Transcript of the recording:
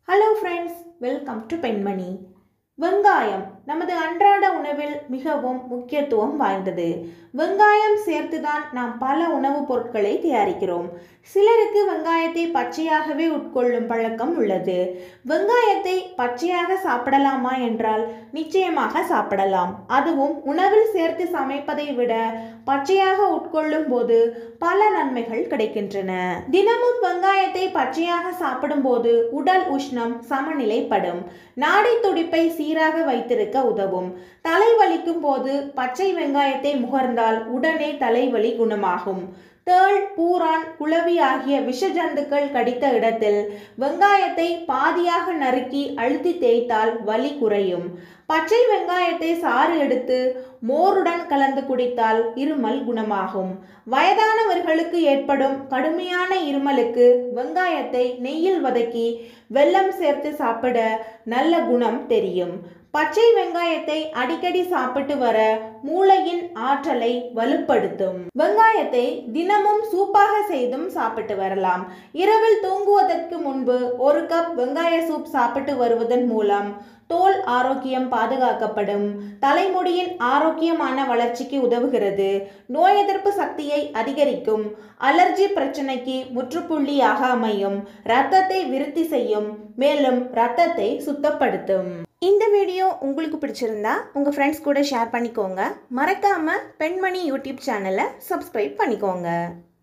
hello friends welcome to பெண்மணி வெங்காயம் நமது அன்றாட உணவில் மிகவும் முக்கியத்துவம் வாய்ந்தது வெங்காயம் சேர்த்துதான் நாம் பல உணவுப் பொருட்களை தயாரிக்கிறோம் சிலருக்கு வெங்காயத்தை பச்சையாகவே உட்கொள்ளும் பழக்கம் உள்ளது வெங்காயத்தை பச்சையாக சாப்பிடலாமா என்றால் நிச்சயமாக சாப்பிடலாம் அதுவும் உணவில் சேர்த்து சமைப்பதை விட பச்சையாக உட்கொள்ளும் போது பல நன்மைகள் கிடைக்கின்றன தினமும் வெங்காயத்தை பச்சையாக சாப்பிடும்போது உடல் உஷ்ணம் சமநிலைப்படும் நாடி துடிப்பை சீராக வைத்திருக்க உதவும் தலைவலிக்கும் போது பச்சை வெங்காயத்தை முகர்ந்தால் உடனே தலைவலி குணமாகும் தேள் பூரான் குளவி ஆகிய விஷ ஜந்துக்கள் கடித்த இடத்தில் வெங்காயத்தை பாதியாக நறுக்கி அழுத்தி தேய்த்தால் வலி குறையும் பச்சை வெங்காயத்தை சாறு எடுத்து மோருடன் கலந்து குடித்தால் இருமல் குணமாகும் வயதானவர்களுக்கு ஏற்படும் கடுமையான இருமலுக்கு வெங்காயத்தை நெய்யில் வதக்கி வெல்லம் சேர்த்து சாப்பிட நல்ல குணம் தெரியும் பச்சை வெங்காயத்தை அடிக்கடி சாப்பிட்டு வர மூளையின் ஆற்றலை வலுப்படுத்தும் வெங்காயத்தை தினமும் சூப்பாக செய்தும் சாப்பிட்டு வரலாம் இரவில் தூங்குவதற்கு முன்பு ஒரு கப் வெங்காய சூப் சாப்பிட்டு வருவதன் மூலம் தோல் ஆரோக்கியம் பாதுகாக்கப்படும் தலைமுடியின் ஆரோக்கியமான வளர்ச்சிக்கு உதவுகிறது நோய் எதிர்ப்பு சக்தியை அதிகரிக்கும் அலர்ஜி பிரச்சனைக்கு முற்றுப்புள்ளியாக அமையும் இரத்தத்தை விருத்தி செய்யும் மேலும் இரத்தத்தை சுத்தப்படுத்தும் இந்த வீடியோ உங்களுக்கு பிடிச்சிருந்தா உங்கள் ஃப்ரெண்ட்ஸ் கூட ஷேர் பண்ணிக்கோங்க மறக்காமல் பெண்மணி யூடியூப் சேனலை சப்ஸ்கிரைப் பண்ணிக்கோங்க